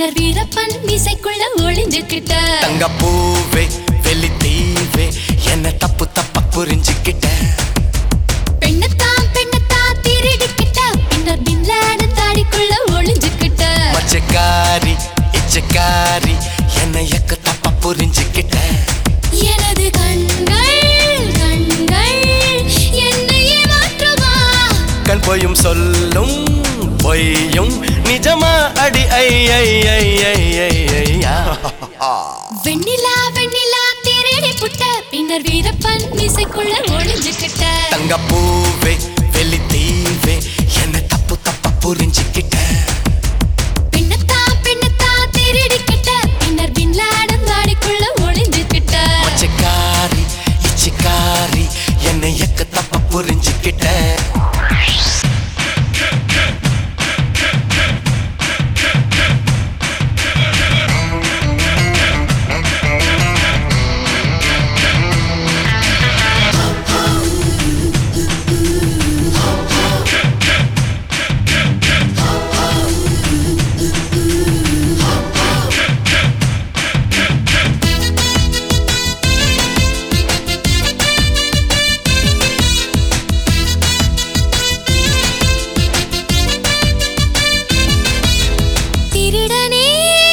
பின்னர் வீரப்பன் மீசைக்குள்ள ஒளிஞ்சுக்கிட்ட தங்க பூவே வெளி தீவே என்ன தப்பு தப்பா புரிஞ்சுக்கிட்ட பெண்ணத்தான் பெண்ணத்தான் திருடிக்கிட்ட பின்னர் பின்லாடு தாடிக்குள்ள ஒளிஞ்சுக்கிட்ட மச்சக்காரி இச்சக்காரி என்ன எக்க தப்பா புரிஞ்சுக்கிட்ட எனது கண்கள் கண்கள் என்னையே மாற்றுமா கண் பொய்யும் சொல்லும் பொய்யும் நிஜமா அடி ஐ ஐ ஐ ஐ ஐ ஐயா வெண்ணிலா வெண்ணிலா திருடி புட்ட பின்னர் வீரப்பன் மீசைக்குள்ள ஒளிஞ்சுக்கிட்ட தங்க பூவே வெளி தீவே என்ன தப்பு தப்பா புரிஞ்சுக்கிட்ட பெண்ணத்தான் பெண்ணத்தான் திருடிக்கிட்ட பின்னர் பின்லாடு தாடிக்குள்ள ஒளிஞ்சுக்கிட்ட மச்சக்காரி இச்சக்காரி என்ன எக்க தப்பா புரிஞ்சுக்கிட்ட திருடனே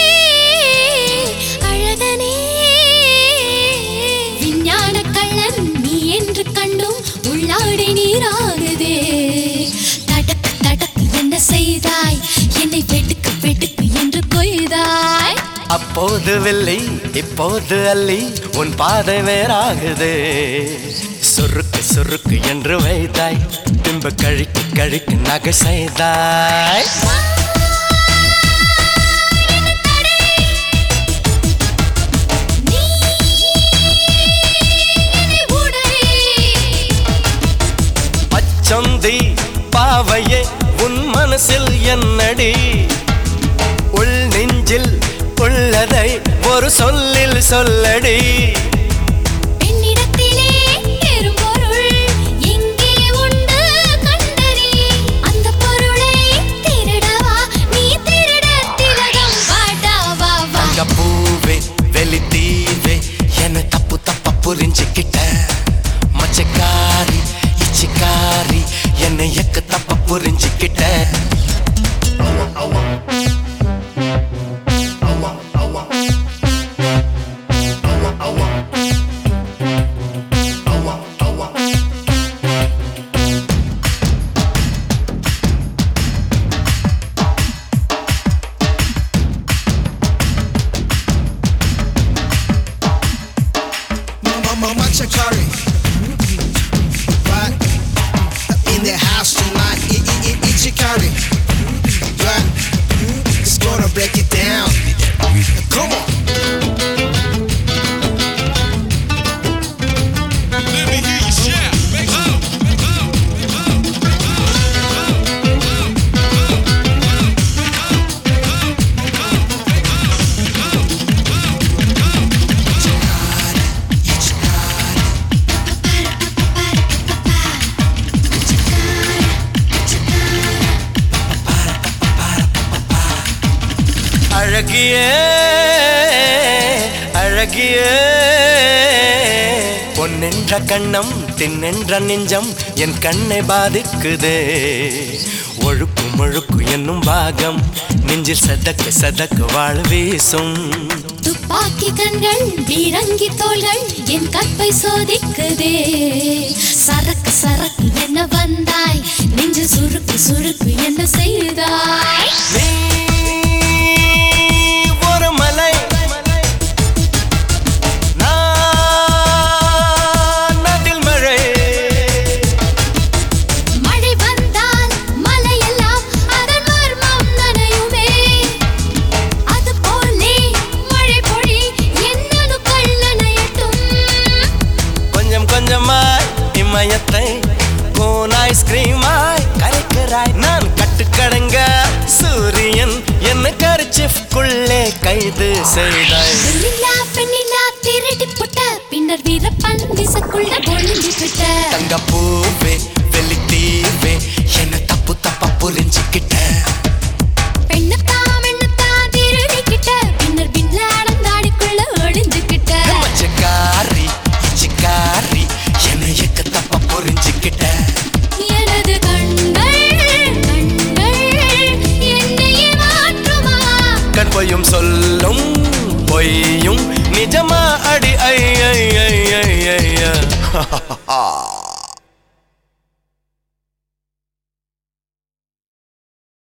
அழகனே விஞ்ஞான கள்ளன் நீ என்று கண்டும் உள்ளாடி நீராகுதே தடக்கு தடக்கு என்ன செய்தாய் என்னை வெட்டுக்கு வெட்டுக்கு என்று கொய்தாய் அப்போது வெள்ளி இப்போது அள்ளி உன் பாதை வேறாகுது சுருக்கு சுருக்கு என்று வைத்தாய் பின்பு கழிக்கு கழிக்கு நகை செய்தாய் நீ என்னை உடனே பச்சந்தி பாவையே உன் மனசில் என்னடி உள் நெஞ்சில் உள்ளதை ஒரு சொல்லில் சொல்லடி பெண்ணிடத்திலே பெரும்பொருள் எங்கே உண்டு கண்டறி அந்த பொருளை திருடவா நீ திருட திலகம் பாடாவா வா தங்க பூவே வெளி தீவே என்ன தப்பு தப்பா புரிஞ்சுக்கிட்ட மச்சக்காரி இச்சிக்காரி என்ன எக்க தப்பா புரிஞ்சுக்கிட்ட Mama Chakari. Right? In the house tonight. I- I- I- Ichikari. Right? It's gonna break it down. Come on. Let me hear you shout. Make ho. அழகியே அழகியே பொன்னென்ற கண்ணம் தின்னென்ற நெஞ்சம் என் கண்ணை பாதிக்குதே ஒழுக்கு முழுக்கு என்னும் பாகம் நெஞ்சில் சதக்கு சதக்கு வாழ் வீசும் துப்பாக்கி கண்கள் பீரங்கி தோள்கள் என் கற்பை சோதிக்குதே சரக்கு சரக்கு என்ன வந்தாய் நெஞ்சு சுருக்கு சுருக்கு என்ன செய்தாய் நீ ஒரு மலை நான் அதில் மழை மழை வந்தால் மலையெல்லாம் அதன் மர்மம் நனையுமே அது போலே மழை பொழி என்னனு கள்ளனையட்டும் கொஞ்சம் கொஞ்சமாய் இமயத்தை கோன் ஐஸ்கிரீமாய் கரைக்கிறாய் நான் கட்டுக்கடங்க சூரியன் என்ன கரிச்சிஃப்குள்ளே கைது செய்தாய் வெண்ணிலா பெண்ணிலா திருடி புட்ட பின்னர் வீரப்பன் விசக்குள்ள ஒளிஞ்சு விட்ட தங்கப்பூ